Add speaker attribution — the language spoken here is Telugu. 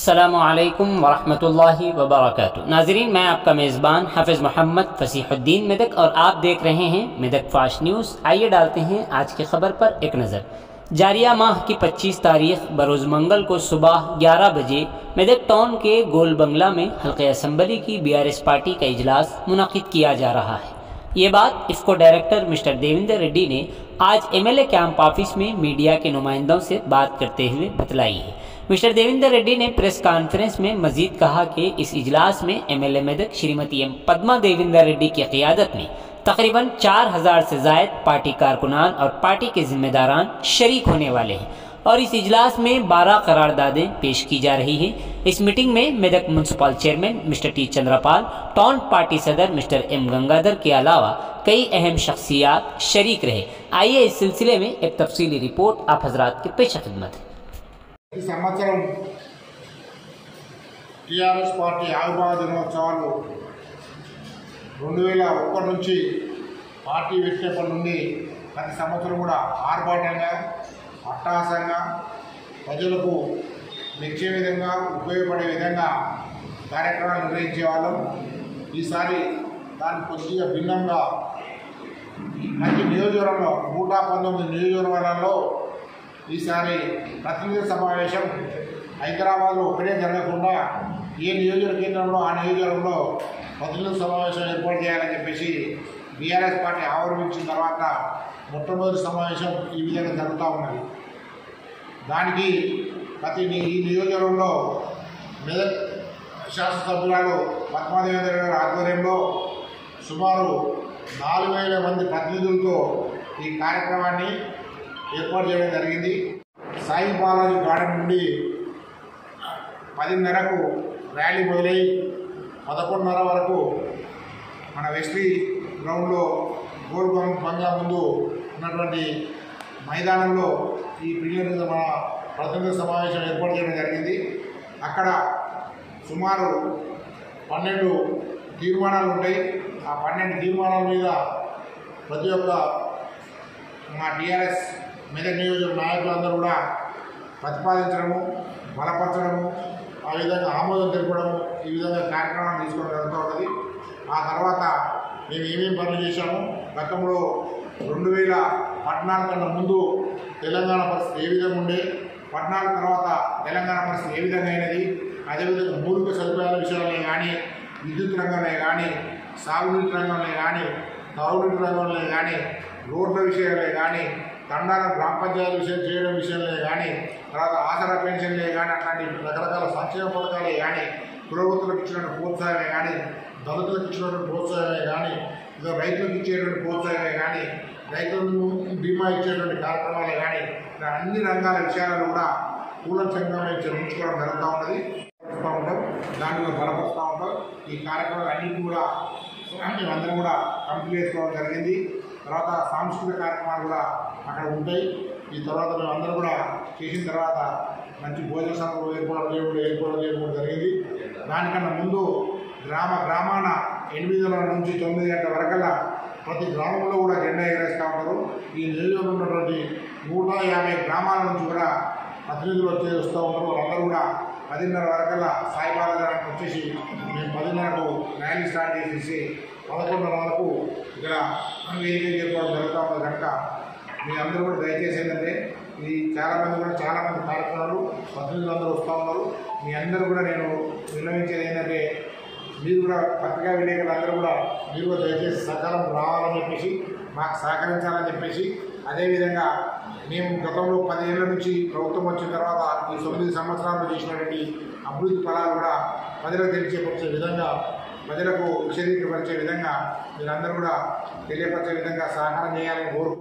Speaker 1: असलकम वरहमतुल्लाहि वबरकातुहू नाजरीन मैं आपका मेज़बान हाफिज़ मोहम्मद फसीहुद्दीन मेदक और आप देख रहे हैं मेदक फाश न्यूज़ आइए डालते हैं आज की खबर पर एक नज़र जारिया माह की 25 तारीख बरोज़ मंगल को सुबह 11 बजे मेदक टाउन के गोल बंगला में हल्के असम्बली की बीआरएस पार्टी का इजलास मुनद किया जा रहा है ये बात इफ़को डायरेक्टर मिस्टर देवेंद्र रेड्डी ने आज एमएलए कैंप ऑफिस में मीडिया के नुमाइंदों से बात करते हुए बतलाई है मिस्टर देवेंद्र रेड्डी ने प्रेस कॉन्फ्रेंस में मजीद कहा कि इस इजलास में एमएलए मेदक श्रीमती एम पद्मा देवेंद्र रेड्डी की क़ियादत में तकरीबन चार हजार से जायद पार्टी कारकुनान और पार्टी के जिम्मेदारान शरीक होने वाले हैं और इस इजलास में 12 करारदादें पेश की जा रही हैं इस मीटिंग में Medak municipal chairman mister T Chandrapal town party सदर मिस्टर एम गंगाधर के अलावा कई अहम शख्सियात शरीक रहे आइए इस सिलसिले में एक तफसीली रिपोर्ट आप हजरात के पेश खिदमत है
Speaker 2: ఈ సంవత్సరం టీఆర్ఎస్ పార్టీ ఆవిర్భావ దినోత్సవాలు రెండు వేల ఒకటి నుంచి పార్టీ పెట్టినప్పటి నుండి ప్రతి సంవత్సరం కూడా ఆర్భాటంగా అట్టహాసంగా ప్రజలకు మెచ్చే విధంగా ఉపయోగపడే విధంగా కార్యక్రమాలు నిర్వహించే వాళ్ళం ఈసారి దానికి కొద్దిగా భిన్నంగా ప్రతి నియోజకవర్గంలో నూట పంతొమ్మిది నియోజకవర్గాలలో ఈసారి ప్రతినిధి సమావేశం హైదరాబాద్లో ఒకటే జరగకుండా ఏ నియోజక కేంద్రంలో ఆ నియోజకవర్గంలో ప్రతినిధుల సమావేశం ఏర్పాటు చేయాలని చెప్పేసి బీఆర్ఎస్ పార్టీ ఆవిర్భించిన తర్వాత మొట్టమొదటి సమావేశం ఈ విధంగా జరుగుతూ ఉన్నది దానికి ప్రతి ని- ఈ నియోజకవర్గంలో మెదక్ శాసనసభ్యురాలు పద్మాదేవేంద్ర గారి ఆధ్వర్యంలో సుమారు నాలుగు వేల మంది ప్రతినిధులతో ఈ కార్యక్రమాన్ని ఏర్పాటు చేయడం జరిగింది సాయి బాలాజీ గార్డెన్ నుండి పదిన్నరకు ర్యాలీ మొదలై పదకొండున్నర వరకు మన వెస్లీ గ్రౌండ్లో గోల్ బంగ్ బంగ్లా ముందు ఉన్నటువంటి మైదానంలో ఈ ప్రిలియర్ మన ప్రతినిధి సమావేశం ఏర్పాటు చేయడం జరిగింది అక్కడ సుమారు పన్నెండు తీర్మానాలు ఉంటాయి ఆ పన్నెండు తీర్మానాల మీద ప్రతి ఒక్క మా టీఆర్ఎస్ మెదక్ నియోజక నాయకులందరూ కూడా ప్రతిపాదించడము బలపరచడము ఆ విధంగా ఆమోదం తెలపడము ఈ విధంగా కార్యక్రమాలు తీసుకోవడం జరుగుతూ ఉంటుంది ఆ తర్వాత మేము ఏమేమి పనులు చేశాము గతంలో రెండు వేల పద్నాలుగు కన్నా ముందు తెలంగాణ పరిస్థితి ఏ విధంగా ఉండే పద్నాలుగు తర్వాత తెలంగాణ పరిస్థితి ఏ విధంగా అయినది అదేవిధంగా మౌలిక సదుపాయాల విషయంలో కానీ విద్యుత్ రంగంలో కానీ సాగునీటి రంగంలో కానీ తాగునీటి రంగంలో కానీ రోడ్ల విషయంలో కానీ తండాల గ్రామ పంచాయతీ విషయం చేయడం విషయంలో కానీ తర్వాత ఆసరా పెన్షన్లే కానీ అట్లాంటి రకరకాల సంక్షేమ పథకాలే కానీ కులవృత్తులకు ఇచ్చినటువంటి ప్రోత్సాహమే కానీ దళితులకు ఇచ్చినటువంటి ప్రోత్సాహమే కానీ ఇక రైతులకు ఇచ్చేటువంటి ప్రోత్సాహమే కానీ రైతులకు బీమా ఇచ్చేటువంటి కార్యక్రమాలే కానీ ఇలా అన్ని రంగాల విషయాలను కూడా కూలంకంగా మేము చర్చించుకోవడం జరుగుతూ ఉన్నది చేస్తూ ఉంటాం దాంట్లో బలపరుస్తూ ఉంటాం ఈ కార్యక్రమాలు అన్నింటి కూడా మేమందరం కూడా కంప్లీట్ చేసుకోవడం జరిగింది తర్వాత సాంస్కృతిక కార్యక్రమాలు కూడా అక్కడ ఉంటాయి ఈ తర్వాత మేమందరం కూడా చేసిన తర్వాత మంచి భోజన సభలు ఏర్పాటు చేయడం ఏర్పాటు చేయడం కూడా జరిగింది దానికన్నా ముందు గ్రామ గ్రామాన ఎనిమిదిన్నర నుంచి తొమ్మిది గంటల వరకల్లా ప్రతి గ్రామంలో కూడా జెండా ఎగరేస్తూ ఉంటారు ఈ నియోజకవర్గంలో ఉన్నటువంటి నూట యాభై గ్రామాల నుంచి కూడా ప్రతినిధులు వచ్చి వస్తూ ఉంటారు వాళ్ళందరూ కూడా పదిన్నర వరకల్లా సాయిబాబా గారికి వచ్చేసి మేము పదిన్నరకు ర్యాలీ స్టార్ట్ చేసేసి పదకొండున్నర వరకు ఇక్కడ వేదిక చేసుకోవడం జరుగుతూ ఉంది కనుక మీ అందరూ కూడా దయచేసి ఏంటంటే ఇది చాలామంది కూడా చాలామంది కార్యక్రమాలు ప్రతినిధులు అందరూ వస్తూ ఉన్నారు మీ అందరూ కూడా నేను విన్నవించేది ఏంటంటే మీరు కూడా పత్రికా విలేకరులు అందరూ కూడా మీరు కూడా దయచేసి సకాలం రావాలని చెప్పేసి మాకు సహకరించాలని చెప్పేసి అదేవిధంగా మేము గతంలో పదిహేళ్ళ నుంచి ప్రభుత్వం వచ్చిన తర్వాత ఈ తొమ్మిది సంవత్సరాలు చేసినటువంటి అభివృద్ధి ఫలాలు కూడా ప్రజలకు తెలియపరిచే విధంగా ప్రజలకు విశదీకరించే విధంగా మీరందరూ కూడా తెలియపరిచే విధంగా సహకారం చేయాలని కోరుకుంటున్నాను